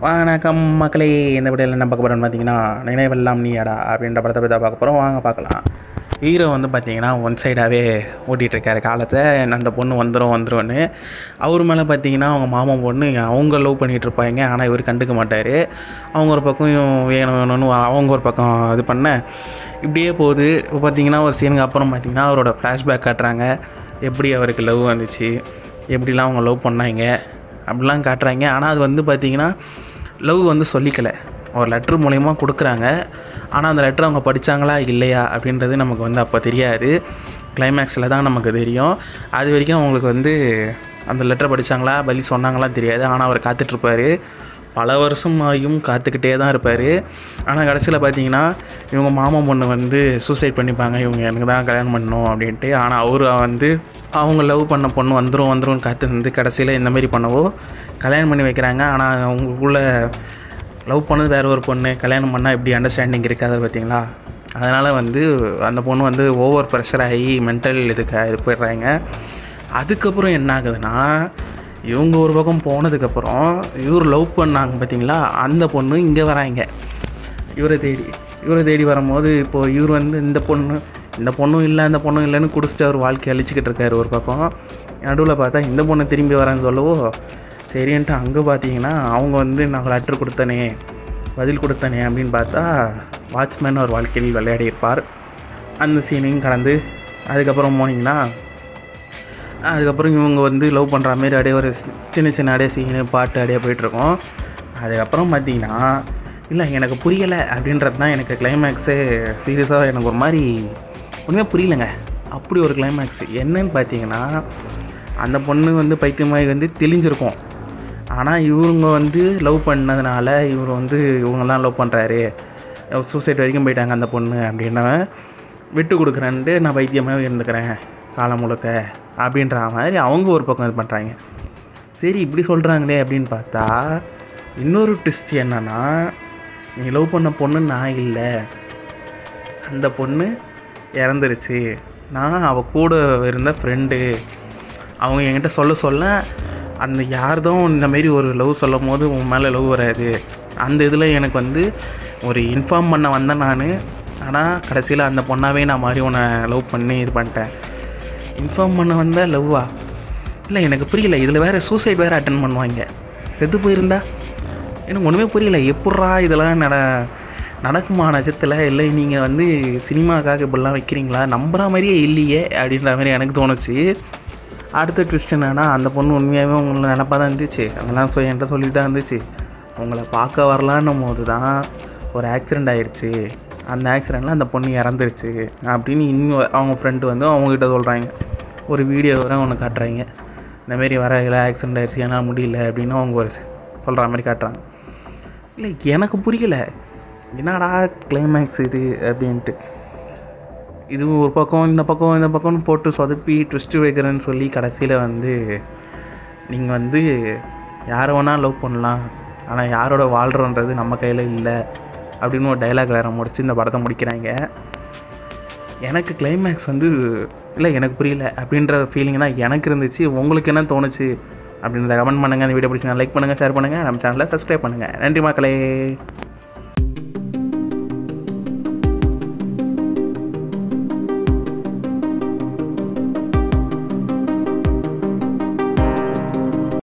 வணக்கம் மக்களே இந்த வீடியோவில் என்ன பார்க்க போகிறோம்னு பார்த்தீங்கன்னா நினைவெல்லாம் நீயாடா அப்படின்ற படத்தை பற்றி தான் பார்க்க போகிறோம் வாங்க பார்க்கலாம் ஹீரோ வந்து பார்த்தீங்கன்னா ஒன் சைடாகவே ஓட்டிகிட்ருக்காரு காலத்தை அந்த பொண்ணு வந்துடும் வந்துரும்னு அவர் மேலே பார்த்தீங்கன்னா அவங்க மாமன் பொண்ணு அவங்க லவ் பண்ணிகிட்டு இருப்பாங்க ஆனால் இவர் கண்டுக்க மாட்டார் அவங்க ஒரு பக்கம் வேணும் வேணும்னு அவங்க ஒரு பக்கம் இது பண்ண இப்படியே போகுது இப்போ பார்த்தீங்கன்னா ஒரு சீனுக்கு அப்புறம் பார்த்தீங்கன்னா அவரோட ஃப்ளாஷ்பேக் காட்டுறாங்க எப்படி அவருக்கு லவ் வந்துச்சு எப்படிலாம் அவங்க லவ் பண்ணாங்க அப்படிலாம் காட்டுறாங்க ஆனால் அது வந்து பார்த்திங்கன்னா லவ் வந்து சொல்லிக்கல ஒரு லெட்ரு மூலயமா கொடுக்குறாங்க ஆனால் அந்த லெட்ரு அவங்க படித்தாங்களா இல்லையா அப்படின்றது நமக்கு வந்து அப்போ தெரியாது கிளைமேக்ஸில் தான் நமக்கு தெரியும் அது வரைக்கும் அவங்களுக்கு வந்து அந்த லெட்டரை படித்தாங்களா பதில் சொன்னாங்களா தெரியாது ஆனால் அவர் காத்துட்ருப்பார் பல வருஷம் ஆகியும் காத்துக்கிட்டே தான் இருப்பார் ஆனால் கடைசியில் பார்த்தீங்கன்னா இவங்க மாமன் பொண்ணு வந்து சூசைட் பண்ணிப்பாங்க இவங்க எனக்கு தான் கல்யாணம் பண்ணணும் அப்படின்ட்டு ஆனால் அவர் வந்து அவங்க லவ் பண்ண பொண்ணு வந்துடும் வந்துடும் காத்து வந்து கடைசியில் இந்த மாதிரி பண்ணவோ கல்யாணம் பண்ணி வைக்கிறாங்க ஆனால் அவங்களுக்குள்ள லவ் பண்ணது வேற ஒரு பொண்ணு கல்யாணம் பண்ணால் இப்படி அண்டர்ஸ்டாண்டிங் இருக்காது பார்த்தீங்களா அதனால் வந்து அந்த பொண்ணு வந்து ஓவர் ப்ரெஷர் ஆகி மென்டல் இதுக்கு இது போயிடுறாங்க அதுக்கப்புறம் என்ன ஆகுதுன்னா இவங்க ஒரு பக்கம் போனதுக்கப்புறம் இவர் லவ் பண்ணாங்க பார்த்தீங்களா அந்த பொண்ணு இங்கே வராங்க இவரை தேடி இவரை தேடி வரும்போது இப்போது இவர் வந்து இந்த பொண்ணு இந்த பொண்ணும் இல்லை அந்த பொண்ணும் இல்லைன்னு குடிச்சிட்டு அவர் வாழ்க்கை அழிச்சிக்கிட்டு இருக்காரு ஒரு பக்கம் நடுவில் பார்த்தா இந்த பொண்ணு திரும்பி வரேன்னு சொல்லவோ சரின்ட்டு அங்கே பார்த்தீங்கன்னா அவங்க வந்து நான் லெட்டர் கொடுத்தனே பதில் கொடுத்தனே அப்படின்னு பார்த்தா வாட்ச்மேன் ஒரு வாழ்க்கையில் விளையாடி இருப்பார் அந்த சீனையும் கடந்து அதுக்கப்புறம் போனீங்கன்னா அதுக்கப்புறம் இவங்க வந்து லவ் பண்ணுற மாதிரி அப்படியே ஒரு சின்ன சின்ன அப்படியே சீனு பாட்டு அப்படியே போயிட்டுருக்கோம் அதுக்கப்புறம் பார்த்தீங்கன்னா இல்லை எனக்கு புரியலை அப்படின்றது தான் எனக்கு கிளைமேக்ஸு சீரியஸாக எனக்கு ஒரு மாதிரி ஒன்றுமே புரியலைங்க அப்படி ஒரு கிளைமேக்ஸ் என்னன்னு பார்த்தீங்கன்னா அந்த பொண்ணு வந்து பைத்தியமாகி வந்து தெளிஞ்சிருக்கும் ஆனால் இவங்க வந்து லவ் பண்ணதுனால இவர் வந்து இவங்கெல்லாம் லவ் பண்ணுறாரு சூசைட் வரைக்கும் போயிட்டாங்க அந்த பொண்ணு அப்படின்னா விட்டு கொடுக்குறேன்ட்டு நான் பைத்தியமாக இருந்துக்கிறேன் காலம் முழுக்க அப்படின்ற மாதிரி அவங்க ஒரு பக்கம் இது பண்ணுறாங்க சரி இப்படி சொல்கிறாங்களே அப்படின்னு பார்த்தா இன்னொரு ட்விஸ்ட் என்னன்னா நீ லவ் பண்ண பொண்ணு நான் இல்லை அந்த பொண்ணு இறந்துருச்சு நான் அவள் கூட இருந்த ஃப்ரெண்டு அவங்க என்கிட்ட சொல்ல சொல்ல அந்த யார்தும் இந்த மாரி ஒரு லவ் சொல்லும் போது உன் மேலே லவ் வராது அந்த இதில் எனக்கு வந்து ஒரு இன்ஃபார்ம் பண்ண வந்தேன் நான் ஆனால் கடைசியில் அந்த பொண்ணாவே நான் மாதிரி உன்னை லவ் பண்ணி இது பண்ணிட்டேன் இன்ஃபார்ம் பண்ண வந்த லவ்வா இல்லை எனக்கு புரியல இதில் வேறு சூசைட் வேறு அட்டன் பண்ணுவாங்க செத்து போயிருந்தா எனக்கு ஒன்றுமே புரியல எப்பட்றா இதெல்லாம் நட நடக்குமா நட்சத்தில் இல்லை நீங்கள் வந்து சினிமாக்காக இப்படிலாம் வைக்கிறீங்களா நம்புற மாதிரியே இல்லையே அப்படின்ற மாதிரி எனக்கு தோணுச்சு அடுத்த ட்விஸ்ட் என்னன்னா அந்த பொண்ணு உண்மையாகவே உங்களை நினப்பாக தான் இருந்துச்சு அவங்களாம் சொ என்கிட்ட சொல்லிட்டு தான் இருந்துச்சு உங்களை பார்க்க வரலான்னும் போது தான் ஒரு ஆக்சிடெண்ட் ஆயிடுச்சு அந்த ஆக்சிடெண்ட்டில் அந்த பொண்ணு இறந்துருச்சு அப்படின்னு இன்னும் அவங்க ஃப்ரெண்டு வந்து அவங்ககிட்ட சொல்கிறாங்க ஒரு வீடியோ வர ஒன்று காட்டுறாங்க இந்தமாரி வரையில ஆக்சிடெண்ட் ஆயிடுச்சு என்னால் முடியல அப்படின்னு அவங்க ஒரு சொல்கிற மாதிரி காட்டுறாங்க இல்லை எனக்கு புரியல என்னடா கிளைமேக்ஸ் இது அப்படின்ட்டு இது ஒரு பக்கம் இந்த பக்கம் இந்த பக்கம்னு போட்டு சொதப்பி ட்விஸ்ட்டு வைக்கிறேன்னு சொல்லி கடைசியில் வந்து நீங்கள் வந்து யாரை வேணால் லவ் பண்ணலாம் ஆனால் யாரோட வாழ்கிறோன்றது நம்ம கையில் இல்லை அப்படின்னு ஒரு டைலாக் வேறு முடிச்சு இந்த படத்தை முடிக்கிறாங்க எனக்கு கிளைமேக்ஸ் வந்து இல்லை எனக்கு புரியல அப்படின்ற ஃபீலிங் தான் எனக்கு இருந்துச்சு உங்களுக்கு என்ன தோணுச்சு அப்படின்றத கமெண்ட் பண்ணுங்கள் அந்த வீடியோ பிடிச்சி லைக் பண்ணுங்கள் ஷேர் பண்ணுங்கள் நம்ம சேனலை சப்ஸ்கிரைப் பண்ணுங்கள் நன்றி மக்களே